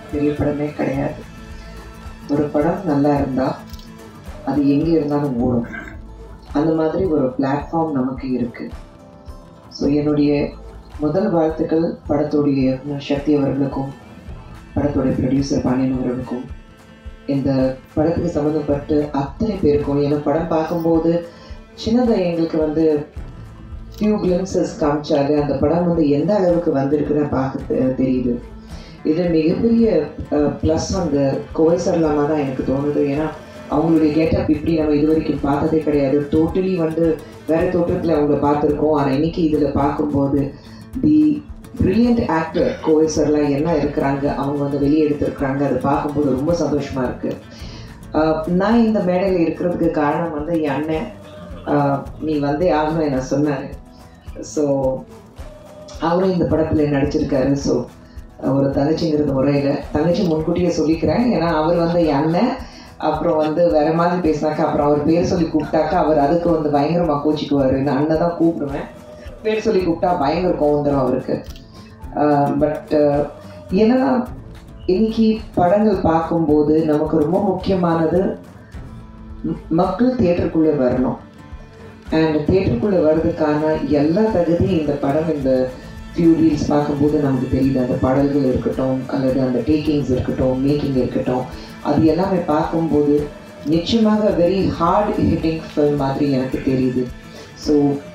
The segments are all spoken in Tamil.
பெரிய படமே கிடையாது ஒரு படம் நல்லா இருந்தால் அது எங்கே இருந்தாலும் ஓடும் அந்த மாதிரி ஒரு பிளாட்ஃபார்ம் நமக்கு இருக்குது ஸோ என்னுடைய முதல் வாழ்த்துக்கள் படத்துடைய இயக்குனர் சக்தி அவர்களுக்கும் படத்துடைய ப்ரொடியூசர் பாண்டியன் அவர்களுக்கும் இந்த படத்துக்கு சம்மந்தப்பட்டு அத்தனை பேருக்கும் ஏன்னா படம் பார்க்கும்போது சின்னதாக எங்களுக்கு வந்து ஃபியூ கிளிம்சஸ் காமிச்சாரு அந்த படம் வந்து எந்த அளவுக்கு வந்திருக்குன்னு பார்க்க தெ- தெரியுது இது மிகப்பெரிய ப்ளஸ் வந்து கோவைசர்லாமா தான் எனக்கு தோணுது ஏன்னா அவங்களுடைய கெட்டப் இப்படி நம்ம இது வரைக்கும் பார்த்ததே கிடையாது டோட்டலி வந்து வேற தோற்றத்தில் அவங்க பார்த்துருக்கோம் ஆனால் இன்னைக்கு இதில் பார்க்கும்போது தி பிரில்லியன்ட் ஆக்டர் கோவைசர்லாம் என்ன இருக்கிறாங்க அவங்க வந்து வெளியே எடுத்திருக்கிறாங்க அதை பார்க்கும்போது ரொம்ப சந்தோஷமா இருக்கு ஆஹ் நான் இந்த மேடையில் இருக்கிறதுக்கு காரணம் வந்து என் அண்ணன் ஆஹ் நீ வந்தே ஆகணும் என்ன சொன்னார் ஸோ அவரும் இந்த படத்தில் நடிச்சிருக்காரு ஸோ ஒரு தங்கச்சிங்கிறது முறையில் தங்கச்சி முன்கூட்டியே சொல்லிக்கிறேன் ஏன்னா அவர் வந்து என் அண்ணன் அப்புறம் வந்து வேற மாதிரி பேசினாக்கா அப்புறம் அவர் பேர் சொல்லி கூப்பிட்டாக்கா அவர் அதுக்கு வந்து பயங்கரமாக கோச்சிக்குவார் நான் அண்ணன் தான் கூப்பிடுவேன் பேர் சொல்லி கூப்பிட்டா பயங்கர கோவம் தரும் அவருக்கு பட் என்னன்னா இன்னைக்கு படங்கள் பார்க்கும்போது நமக்கு ரொம்ப முக்கியமானது ம- மக்கள் தியேட்டருக்குள்ளே வரணும் அண்ட் தியேட்டருக்குள்ளே வர்றதுக்கான எல்லா தகுதியும் இந்த படம் இந்த ஃபியூ ரீல்ஸ் பார்க்கும்போது நமக்கு தெரியுது அந்த பாடல்கள் இருக்கட்டும் அல்லது அந்த டேக்கிங்ஸ் இருக்கட்டும் மேக்கிங் இருக்கட்டும் அது எல்லாமே பார்க்கும்போது நிச்சயமாக வெரி ஹார்ட் ஹிட்டிங் ஃபில்ம் மாதிரி எனக்கு தெரியுது ஸோ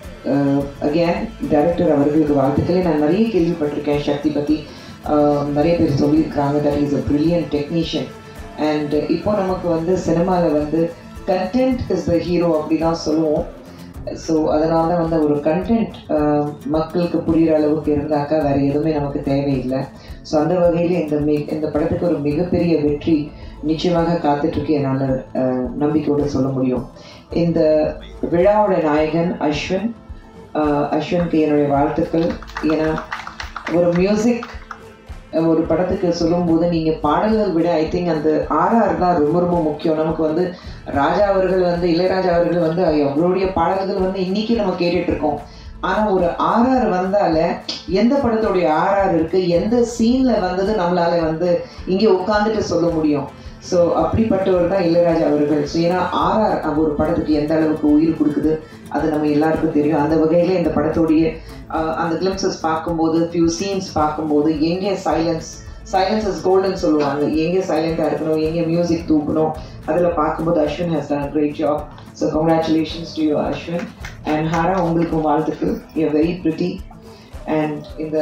அகேன் டைரக்டர் அவர்களுக்கு வாழ்த்துக்களே நான் நிறைய கேள்விப்பட்டிருக்கேன் சக்தி பற்றி நிறைய பேர் சொல்லியிருக்காங்க that is a brilliant technician and இப்போ நமக்கு வந்து சினிமாவில் வந்து கண்டென்ட் இஸ் த ஹீரோ அப்படி தான் சொல்லுவோம் ஸோ அதனால தான் வந்து ஒரு கண்டென்ட் மக்களுக்கு புரிகிற அளவுக்கு இருந்தாக்கா வேறு எதுவுமே நமக்கு தேவையில்லை ஸோ அந்த வகையில் இந்த மி இந்த படத்துக்கு ஒரு மிகப்பெரிய வெற்றி நிச்சயமாக காத்துட்ருக்கு என்னால் அஹ், நம்பிக்கையோடு சொல்ல முடியும் இந்த விழாவோட நாயகன் அஸ்வின் அஹ், அஸ்வினுக்கு என்னுடைய வாழ்த்துக்கள் ஏன்னா ஒரு மியூசிக் ஒரு படத்துக்கு சொல்லும்போது நீங்கள் பாடல்கள் விட ஐ திங்க் அந்த ஆர்ஆர் தான் ரொம்ப ரொம்ப முக்கியம் நமக்கு வந்து ராஜா அவர்கள் வந்து இளையராஜா அவர்கள் வந்து அவருடைய பாடல்கள் வந்து இன்னைக்கு நம்ம கேட்டுட்டு இருக்கோம் ஆனால் ஒரு ஆர்ஆர் வந்தால எந்த படத்துடைய ஆர்ஆர் இருக்கு எந்த சீன்ல வந்தது நம்மளால வந்து இங்கே உட்காந்துட்டு சொல்ல முடியும் ஸோ அப்படிப்பட்டவர் தான் இளையராஜா அவர்கள் ஸோ ஏன்னா ஆர்ஆர் ஒரு படத்துக்கு எந்த அளவுக்கு உயிர் கொடுக்குது அது நம்ம எல்லாருக்கும் தெரியும் அந்த வகையில் இந்த படத்துடைய ஆஹ், அந்த கிளிம்சஸ் பார்க்கும்போது ஃபியூ சீன்ஸ் பார்க்கும்போது எங்கே சைலன்ஸ் சைலன்ஸ் இஸ் கோல்டன் சொல்லுவாங்க எங்கே சைலண்டாக இருக்கணும் எங்கே மியூசிக் தூக்கணும் அதில் பார்க்கும்போது Ashwin has done great job so congratulations to you Ashwin and Hara உங்களுக்கும் வாழ்த்துக்கள் யூ வெரி பிரிட்டி அண்ட் இந்த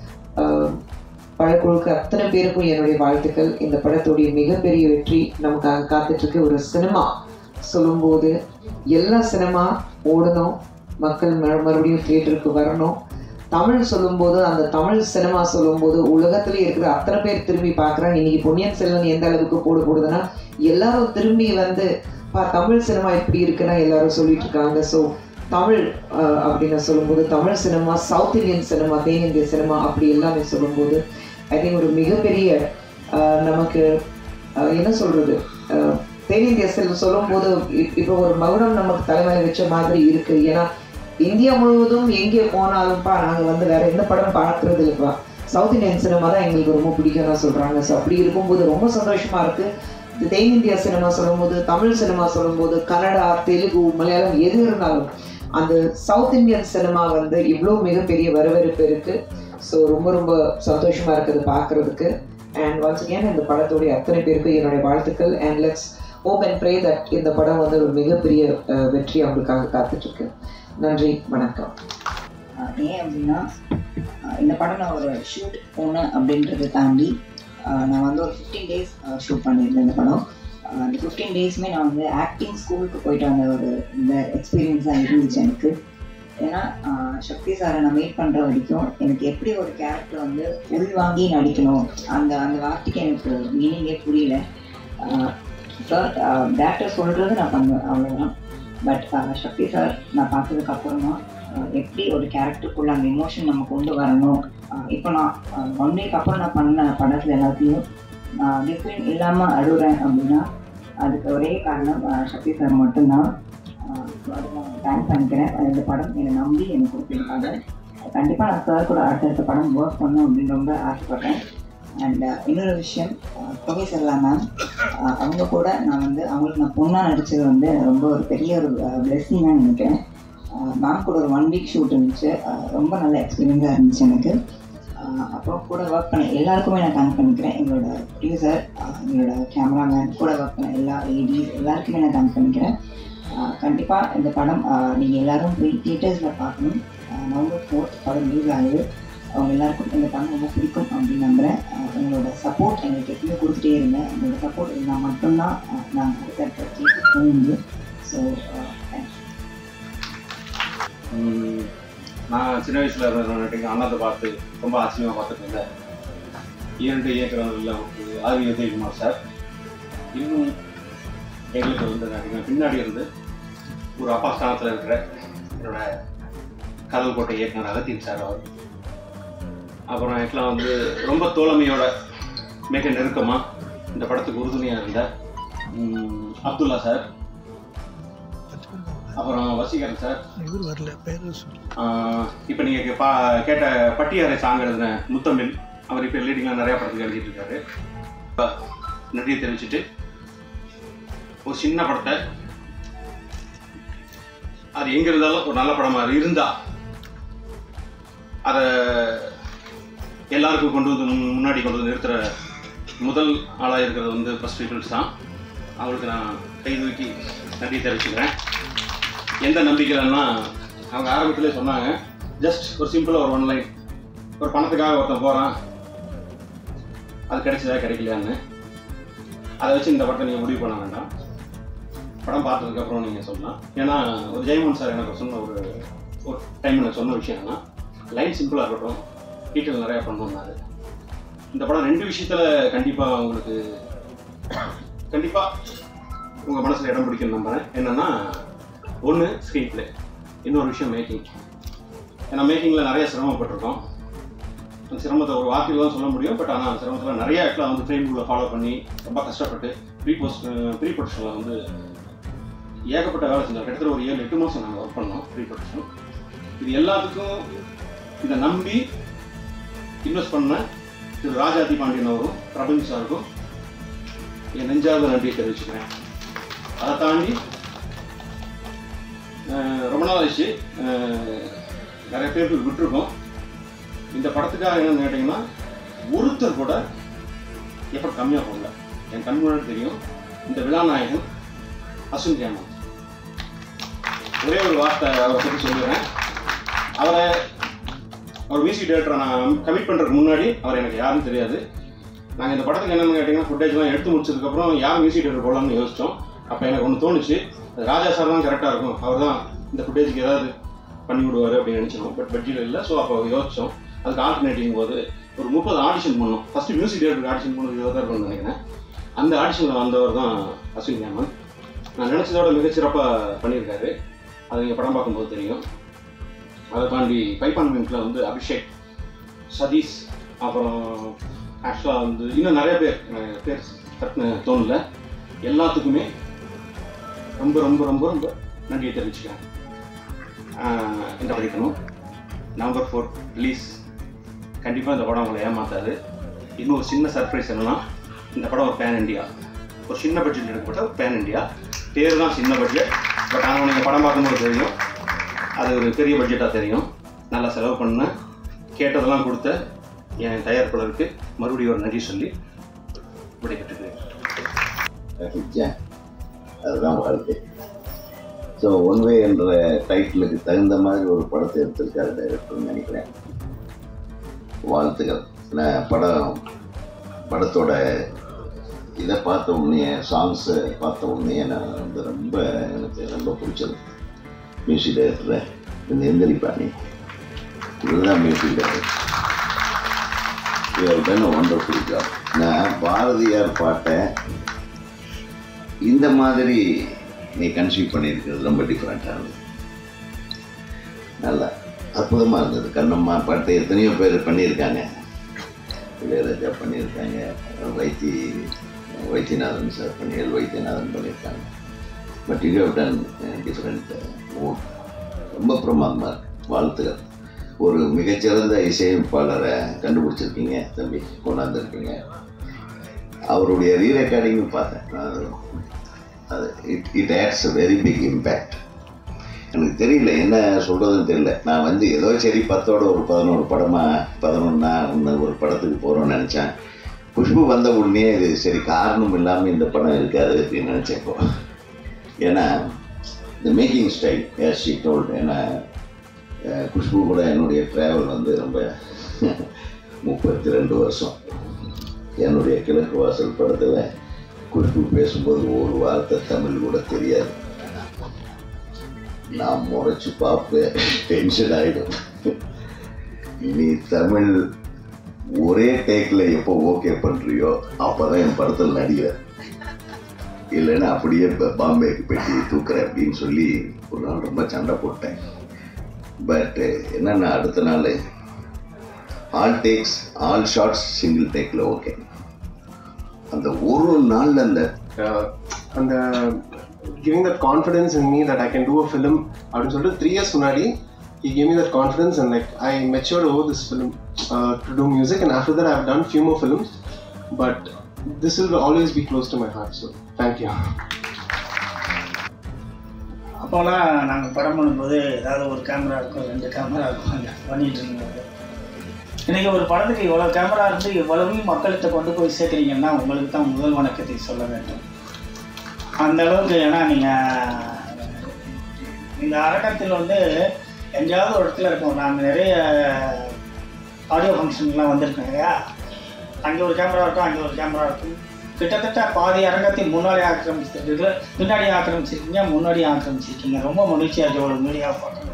ஆஹ், படக்குழுக்கு அத்தனை பேருக்கும் என்னுடைய வாழ்த்துக்கள் இந்த படத்துடைய மிகப்பெரிய வெற்றி நமக்காக காத்துட்ருக்கு ஒரு சினிமா சொல்லும்போது எல்லா சினிமா ஓடணும் மக்கள் மறு- மறுபடியும் தியேட்டருக்கு வரணும் தமிழ் சொல்லும்போது அந்த தமிழ் சினிமா சொல்லும்போது உலகத்திலே இருக்கிற அத்தனை பேர் திரும்பி பார்க்குறாங்க இன்னைக்கு பொன்னியின் செல்வன் எந்த அளவுக்கு போடு போடுதுன்னா எல்லாரும் திரும்பி வந்து பா தமிழ் சினிமா இப்படி இருக்குன்னா எல்லாரும் சொல்லிட்டு இருக்காங்க ஸோ தமிழ் அஹ், அப்படின்னு சொல்லும்போது Tamil cinema South Indian cinema தென் இந்திய சினிமா அப்படி எல்லாமே சொல்லும்போது ஐ திங்க் ஒரு மிகப்பெரிய அஹ், நமக்கு அஹ், என்ன சொல்றது அஹ், தென்னிந்திய செல்வம் சொல்லும்போது இப்- இப்போ ஒரு மகுடம் நமக்கு தலைமையில வச்ச மாதிரி இருக்கு ஏன்னா இந்தியா முழுவதும் எங்கே போனாலும்ப்பா நாங்கள் வந்து வேற எந்த படம் பார்க்கறது இல்லைப்பா சவுத் இந்தியன் சினிமா தான் எங்களுக்கு ரொம்ப பிடிக்கும்னு சொல்றாங்க ஸோ அப்படி இருக்கும்போது ரொம்ப சந்தோஷமா இருக்கு இந்த தென்னிந்தியா சினிமா சொல்லும்போது தமிழ் சினிமா சொல்லும்போது கன்னடா தெலுங்கு மலையாளம் எது இருந்தாலும் அந்த சவுத் இந்தியன் சினிமா வந்து இவ்வளோ மிகப்பெரிய வரவேற்பு இருக்கு ஸோ ரொம்ப ரொம்ப சந்தோஷமா இருக்குது பார்க்கறதுக்கு அண்ட் ஒன்ஸ் அகேன் இந்த படத்துடைய அத்தனை பேருக்கு என்னுடைய வாழ்த்துக்கள் and let's hope and pray that இந்த படம் வந்து ஒரு மிகப்பெரிய அஹ், வெற்றி அவங்களுக்காக காத்துட்டு இருக்கு நன்றி வணக்கம் ஆஹ் ஏன் அப்படின்னா ஆஹ் இந்த படம் நான் ஒரு ஷூட் போனேன் அப்படின்றத தாண்டி ஆஹ் நான் வந்து ஒரு ஃபிஃப்டீன் டேஸ் ஷூட் பண்ணியிருந்தேன் இந்த படம் ஆஹ் அந்த ஃபிஃப்டீன் டேஸ்மே நான் வந்து ஆக்டிங் ஸ்கூலுக்கு போயிட்டு வந்த ஒரு இந்த எக்ஸ்பீரியன்ஸாக இருந்துச்சு எனக்கு ஏன்னா ஆஹ் சக்தி சாரை நான் மீட் பண்ணுற வரைக்கும் எனக்கு எப்படி ஒரு கேரக்டர் வந்து உள்வாங்கி நடிக்கணும் அந்த அந்த வார்த்தைக்கு எனக்கு மீனிங்கே புரியல சார் டேரக்டர் சொல்கிறது நான் பண்ணுவேன் அவ்வளோதான் பட் சக்தி சார் நான் பார்த்ததுக்கு அப்புறமா அஹ், எப்படி ஒரு கேரக்டருக்குள்ள அந்த எமோஷன் நம்ம கொண்டு வரணும் அஹ், இப்போ நான் ஒன் வீக் அப்புறம் நான் பண்ண படத்தில் எல்லாத்தையும் நான் டிஃப்ரெண்ட் இல்லாமல் அழுகுறேன் அப்படின்னா அதுக்கு ஒரே காரணம் அஹ், சக்தி சார் மட்டும்தான் தேங்க்ஸ் பண்ணிக்கிறேன் அஹ், இந்த படம் என்னை நம்பி எனக்கு கொடுத்துருக்காங்க கண்டிப்பாக நான் சார் கூட அடுத்தடுத்த படம் ஒர்க் பண்ணணும் அப்படின்னு ரொம்ப ஆசைப்பட்றேன் அண்ட் இன்னொரு விஷயம் ப்ரொஃபஸர்லா மேம் அவங்க கூட நான் வந்து அவங்களுக்கு நான் பொண்ணாக நடித்தது வந்து ரொம்ப ஒரு பெரிய ஒரு பிளெஸ்ஸிங்காக நினைக்கிறேன் மேம் கூட ஒரு ஒன் வீக் ஷூட் இருந்துச்சு அஹ் ரொம்ப நல்ல எக்ஸ்பீரியன்ஸாக இருந்துச்சு எனக்கு அஹ் அப்புறம் கூட ஒர்க் பண்ண எல்லாருக்குமே நான் தேங்க் பண்ணிக்கிறேன் எங்களோட ப்ரொடியூசர் எங்களோட கேமராமேன் கூட ஒர்க் பண்ண எல்லா லேடிஸ் எல்லாருக்குமே நான் தேங்க் பண்ணிக்கிறேன் கண்டிப்பாக இந்த படம் நீங்கள் எல்லாரும் போய் தியேட்டர்ஸில் பார்க்கணும் அஹ் நவம்பர் ஃபோர்த் படம் ரிலீஸ் ஆகுது அவங்க எல்லாருக்கும் இந்த படம் ரொம்ப பிடிக்கும் அப்படின்னு நம்புகிறேன் அஹ் உங்களோட சப்போர்ட் எங்களுக்கு எப்பயுமே கொடுத்துட்டே இருங்க உங்களோட சப்போர்ட் இருந்தால் மட்டும்தான் அஹ் நாங்கள் அடுத்த தியேட்டர் போக முடியும் ஸோ தேங்க்யூ ம், நான் சின்ன வயசுல இருந்த அண்ணாத்தை பார்த்து ரொம்ப ஆச்சரியமா பார்த்துட்டு இருந்தேன் இரண்டு இயக்குறவர்கள் ஆர்வி உதயகுமார் சார் இன்னும் எங்களுக்கு வந்து நடிகர் பின்னாடி இருந்து ஒரு அப்பா ஸ்தானத்தில் இருக்கிற என்னோட கதவு கோட்டை இயக்குனர் அகத்தின் சார் அவர் அப்புறம் ஆக்சுவலாக வந்து ரொம்ப தோழமையோட மிக நெருக்கமாக இந்த படத்துக்கு உறுதுணையாக இருந்த ம், அப்துல்லா சார் அப்புறம் வசீகரன் சார் இவர் வரல பேர் சொல்லு இப்போ நீங்கள் பா கேட்ட பட்டியாரை சாங் எழுதின முத்தமிழ் அவர் இப்போ லீடிங்லாம் நிறையா படத்துக்கு எழுதிட்டு இருக்காரு இப்போ நன்றியை தெரிவிச்சுட்டு ஒரு சின்ன படத்தை அது எங்க இருந்தாலும் ஒரு நல்ல படமா அது இருந்தா அதை எல்லாருக்கும் கொண்டு வந்து முன்- முன்னாடி கொண்டு வந்து நிறுத்துற முதல் ஆளாக இருக்கிறது வந்து ஃபர்ஸ்ட் பீப்புள்ஸ் தான் அவங்களுக்கு நான் கை தூக்கி நன்றி தெரிவிச்சுக்கிறேன் எந்த நம்பிக்கையிலன்னா அவங்க ஆரம்பத்திலே சொன்னாங்க ஜஸ்ட் ஒரு சிம்பிளாக ஒரு ஒன் லைன் ஒரு பணத்துக்காக ஒருத்தன் போகிறான் அது கிடைச்சதா கிடைக்கலையான்னு அதை வச்சு இந்த படத்தை நீங்கள் முடிவு பண்ண வேண்டாம் படம் பார்த்ததுக்கப்புறம் நீங்கள் சொல்லலாம் ஏன்னா ஒரு ஜெயமோகன் சார் எனக்கு சொன்ன ஒரு ஒரு டைம் எனக்கு சொன்ன விஷயம்னா லைன் சிம்பிளாக இருக்கட்டும் டீட்டெயில் நிறையா பண்ணணும்னாரு இந்த படம் ரெண்டு விஷயத்தில் கண்டிப்பாக உங்களுக்கு கண்டிப்பாக உங்கள் மனசில் இடம் பிடிக்கும் நம்புறேன் என்னன்னா ஒன்று ஸ்க்ரீன் ப்ளே இன்னொரு விஷயம் மேக்கிங் ஏன்னா மேக்கிங்கில் நிறைய சிரமப்பட்டிருக்கோம் அந்த சிரமத்தை ஒரு வார்த்தையில் தான் சொல்ல முடியும் பட் ஆனால் அந்த சிரமத்தில் நிறைய இடத்துல வந்து ஃப்ரேம்குள்ளே ஃபாலோ பண்ணி ரொம்ப கஷ்டப்பட்டு ப்ரீ போஸ்ட் ப்ரீ ப்ரொடக்ஷனில் வந்து ஏகப்பட்ட வேலை செஞ்சோம் கிட்டத்தட்ட ஒரு ஏழு எட்டு மாதம் நாங்கள் ஒர்க் பண்ணோம் ப்ரீ ப்ரொடக்ஷன் இது எல்லாத்துக்கும் இதை நம்பி இன்வெஸ்ட் பண்ண திரு ராஜாதி பாண்டியன் அவரும் பிரபஞ்சு சாருக்கும் என் நெஞ்சார்ந்த நன்றியை தெரிவிச்சுக்கிறேன் அதை தாண்டி அஹ், ரொம்ப நாள் ஆச்சு அஹ், நிறைய பேருக்கு விட்டுருக்கோம் இந்த படத்துக்காக என்னன்னு கேட்டிங்கன்னா ஒருத்தர் கூட எப்போ கம்மியாக போகல என் கண் முன்னாடி தெரியும் இந்த விழாநாயகன் அசுன் கேமன் ஒரே ஒரு வார்த்தை அவரை பற்றி சொல்லுறேன் அவரை அவர் மியூசிக் டைரக்டரை நான் கமிட் பண்ணுறதுக்கு முன்னாடி அவர் எனக்கு யாருன்னு தெரியாது நாங்கள் இந்த படத்துக்கு என்னென்னு கேட்டிங்கன்னா ஃபுட்டேஜ்லாம் எடுத்து முடிச்சதுக்கப்புறம் யார் மியூசிக் டைரக்டர் போடலாம்னு யோசித்தோம் அப்போ எனக்கு ஒன்று தோணுச்சு அது ராஜா சார் தான் கரெக்டாக இருக்கும் அவர் தான் இந்த ஃபுட்டேஜுக்கு ஏதாவது பண்ணி விடுவார் அப்படின்னு நினச்சினோம் பட் பட்ஜெட் இல்லை ஸோ அப்போ யோசித்தோம் அதுக்கு ஆல்டர்னேட்டிங் போது ஒரு முப்பது ஆடிஷன் பண்ணோம் ஃபஸ்ட்டு மியூசிக் டைரக்டருக்கு ஆடிஷன் பண்ணது இவர் தான் இருக்கும்னு நினைக்கிறேன் அந்த ஆடிஷனில் வந்தவர் தான் அஸ்வின் கேமன் நான் நினச்சதோட மிகச்சிறப்பாக பண்ணியிருக்காரு அது நீங்கள் படம் பார்க்கும்போது தெரியும் அதை தாண்டி பைப்பான்மெண்ட்டில் வந்து அபிஷேக் சதீஷ் அப்புறம் ஆக்சுவலாக வந்து இன்னும் நிறைய பேர் எனக்கு பேர் டக்குன்னு தோணல எல்லாத்துக்குமே ரொம்ப ரொம்ப ரொம்ப ரொம்ப நன்றியை தெரிவிச்சுக்கிறேன் ஆஹ் என்ன படிக்கணும் நவம்பர் ஃபோர் ரிலீஸ் கண்டிப்பாக இந்த படம் உங்களை ஏமாத்தாது இன்னும் ஒரு சின்ன சர்ப்ரைஸ் என்னன்னா இந்த படம் ஒரு பேன் இண்டியா ஒரு சின்ன பட்ஜெட் எடுக்கப்பட்ட ஒரு பேன் இண்டியா பேர் தான் சின்ன பட்ஜெட் பட் ஆனால் நீங்கள் படம் பார்க்கும்போது தெரியும் அது ஒரு பெரிய பட்ஜெட்டாக தெரியும் நல்லா செலவு பண்ண கேட்டதெல்லாம் கொடுத்த என் தயாரிப்பாளருக்கு மறுபடியும் ஒரு நன்றி சொல்லி விடைபெற்றுக்கிறேன் ரசித்தேன் அதுதான் வாழ்க்கை ஸோ ஒன்வே என்ற டைட்டிலுக்கு தகுந்த மாதிரி ஒரு படத்தை எடுத்திருக்காரு டைரக்டர்னு நினைக்கிறேன் வாழ்த்துக்கள் நான் படம் படத்தோட இதை பார்த்த உடனே சாங்ஸை பார்த்த உடனே நான் வந்து ரொம்ப எனக்கு ரொம்ப பிடிச்சது மியூசிக் டைரக்டரை இந்த எந்திரிப்பாணி இதுதான் மியூசிக் டைரக்டர் இவர் தான் ஒண்டர்ஃபுல் ஜாப் நான் பாரதியார் பாட்டை இந்த மாதிரி நீ கன்சீவ் பண்ணியிருக்கிறது ரொம்ப டிஃப்ரெண்ட்டாக இருந்தது நல்லா அற்புதமாக இருந்தது கண்ணம்மா பாட்டை எத்தனையோ பேர் பண்ணியிருக்காங்க இளையராஜா பண்ணியிருக்காங்க வைத்தி வைத்தியநாதன் சார் பண்ணி எல் வைத்தியநாதன் பண்ணியிருக்காங்க but you have done different mood ரொம்ப பிரமாதமாக இருக்கு வாழ்த்துக்கள் ஒரு மிகச்சிறந்த இசையமைப்பாளரை கண்டுபிடிச்சிருக்கீங்க தம்பி கொண்டாந்துருக்கீங்க அவருடைய ரீ ரெக்கார்டிங் பார்த்தேன் அது அது it it adds a very big impact எனக்கு தெரியல என்ன சொல்கிறதுன்னு தெரியல நான் வந்து ஏதோ சரி பத்தோட ஒரு பதினோரு படமாக பதினொன்னா ஒன்று ஒரு படத்துக்கு போகிறோன்னு நினச்சேன் குஷ்பு வந்த உடனே இது சரி காரணம் இல்லாமல் இந்த படம் இருக்காது அப்படின்னு நினச்சேன் இப்போ ஏன்னா இந்த making style as she told ஏன்னா அஹ், குஷ்பு கூட என்னுடைய ட்ராவல் வந்து ரொம்ப முப்பத்தி ரெண்டு வருஷம் என்னுடைய கிழக்கு வாசல் படத்தில் குஷ்பு பேசும்போது ஒரு வார்த்தை தமிழ் கூட தெரியாது நான் முறைச்சு பார்ப்பேன் டென்ஷன் ஆகிடும் நீ தமிழ் ஒரே டேக்கில் எப்போ ஓகே பண்ணுறியோ அப்போ தான் என் படத்தில் நடிகிற இல்லைன்னா அப்படியே இப்போ பாம்பேக்கு பெட்டி தூக்குறேன் அப்படின்னு சொல்லி ஒரு நாள் ரொம்ப சண்டை போட்டேன் பட் என்னென்னா அடுத்த நாள் all takes all shots single டேக்கில் ஓகே அந்த ஒரு நாளில் அந்த uh, அந்த giving that confidence in me that I can do a film அப்படின்னு சொல்லிட்டு த்ரீ இயர்ஸ் முன்னாடி he gave me that confidence and like I matured over this film uh, to do music and after that I've done few more films but this will always be close to my heart so thank you அப்போலாம் நாங்கள் படம் பண்ணும்போது ஏதாவது ஒரு கேமரா இருக்கும் ரெண்டு கேமரா இருக்கும் அங்கே பண்ணிட்டு இருந்தோம் இன்றைக்கி ஒரு படத்துக்கு இவ்வளோ கேமரா இருந்து இவ்வளவு மக்கள்கிட்ட கொண்டு போய் சேர்க்குறீங்கன்னா உங்களுக்கு தான் முதல் வணக்கத்தை சொல்ல வேண்டும் அந்த அளவுக்கு ஏன்னா நீங்கள் இந்த அரங்கத்தில் வந்து எங்கேயாவது ஒரு இடத்துல இருக்கும் நாங்கள் நிறைய ஆடியோ ஃபங்க்ஷன்லாம் வந்திருக்கோம் இல்லையா அங்கே ஒரு கேமரா இருக்கும் அங்கே ஒரு கேமரா இருக்கும் கிட்டத்தட்ட பாதி அரங்கத்தை முன்னாடி ஆக்கிரமிச்சிருக்கு பின்னாடி ஆக்கிரமிச்சிருக்கீங்க முன்னாடி ஆக்கிரமிச்சிருக்கீங்க ரொம்ப மகிழ்ச்சியாக இருக்கு ஒரு மீடியா பார்க்கும்போது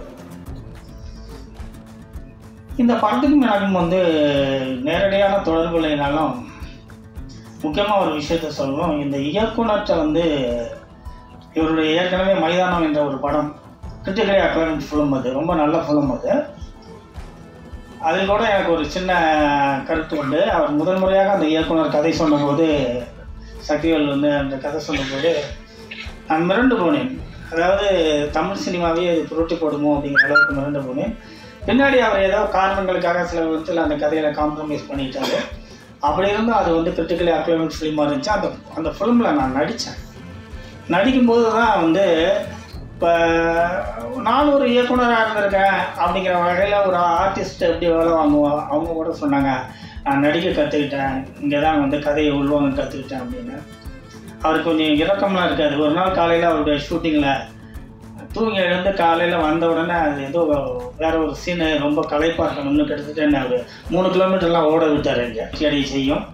இந்த படத்துக்கு முன்னாடியும் வந்து நேரடியான தொடர்புலைனாலும் முக்கியமாக ஒரு விஷயத்த சொல்லணும் இந்த இயக்குனர்கிட்ட வந்து இவருடைய ஏற்கனவே மைதானம் என்ற ஒரு படம் கிரிட்டிக்கலி அக்லாமிக் ஃபிலிம் அது ரொம்ப நல்ல ஃபிலிம் அது அதில் கூட எனக்கு ஒரு சின்ன கருத்து உண்டு அவர் முதல் முறையாக அந்த இயக்குனர் கதை சொன்னபோது சக்திவேல் வந்து அந்த கதை சொன்னபோது நான் மிரண்டு போனேன் அதாவது தமிழ் சினிமாவே அது புரட்டி போடுமோ அப்படிங்கிற அளவுக்கு மிரண்டு போனேன் பின்னாடி அவர் ஏதோ காரணங்களுக்காக சில விதத்தில் அந்த கதையில் காம்ப்ரமைஸ் பண்ணிட்டாரு அப்படி இருந்தும் அது வந்து கிரிட்டிக்கலி அக்லமிக் ஃபிலிமாக இருந்துச்சு அந்த அந்த ஃபிலிமில் நான் நடித்தேன் நடிக்கும்போது தான் வந்து இப்போ நான் ஒரு இயக்குனராக இருந்திருக்கேன் அப்படிங்கிற வகையில் ஒரு ஆர்டிஸ்ட் எப்படி வேலை வாங்குவோம் அவங்க கூட சொன்னாங்க நான் நடிக்க கற்றுக்கிட்டேன் இங்கே தான் வந்து கதையை உள்வாங்க கற்றுக்கிட்டேன் அப்படின்னு அவருக்கு கொஞ்சம் இறக்கம்லாம் இருக்காது ஒரு நாள் காலையில் அவருடைய ஷூட்டிங்கில் தூங்கி எழுந்து காலையில் வந்த உடனே அது ஏதோ வேற ஒரு சீனு ரொம்ப களைப்பாக இருக்கணும்னு கிட்டத்தட்ட என்ன ஒரு மூணு கிலோமீட்டர்லாம் ஓட விட்டார் இங்கே செடி செய்யும்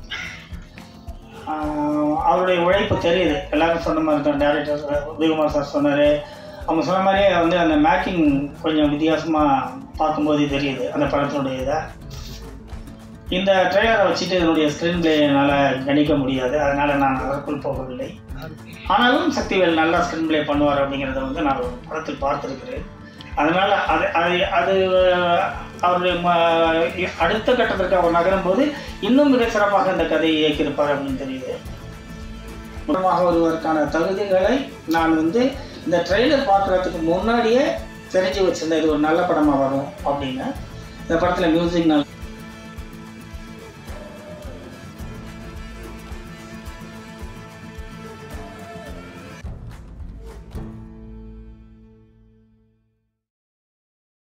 ஆஹ் அவருடைய உழைப்பு தெரியுது எல்லாரும் சொன்ன மாதிரி தான் டேரக்டர் உதயகுமார் சார் சொன்னார் அவங்க சொன்ன மாதிரியே வந்து அந்த மேக்கிங் கொஞ்சம் வித்தியாசமாக பார்க்கும்போது தெரியுது அந்த படத்தினுடைய இதை இந்த ட்ரெய்லரை வச்சுட்டு இதனுடைய ஸ்க்ரீன் பிளே என்னால் கணிக்க முடியாது அதனால் நான் அதற்குள் போகவில்லை ஆனாலும் சக்திவேல் நல்லா ஸ்க்ரீன் பிளே பண்ணுவார் அப்படிங்கிறத வந்து நான் ஒரு படத்தில் பார்த்துருக்கிறேன் அதனால் அது அது அது அவருடைய ம- அடுத்த கட்டத்திற்கு அவர் நகரும்போது இன்னும் மிக சிறப்பாக இந்த கதையை இயக்கியிருப்பார் அப்படின்னு தெரியுது படமாக வருவதற்கான தகுதிகளை நான் வந்து இந்த ட்ரெய்லர் பார்க்குறதுக்கு முன்னாடியே தெரிஞ்சு வச்சிருந்தேன் இது ஒரு நல்ல படமாக வரும் அப்படின்னு இந்த படத்தில் மியூசிக் நல்லா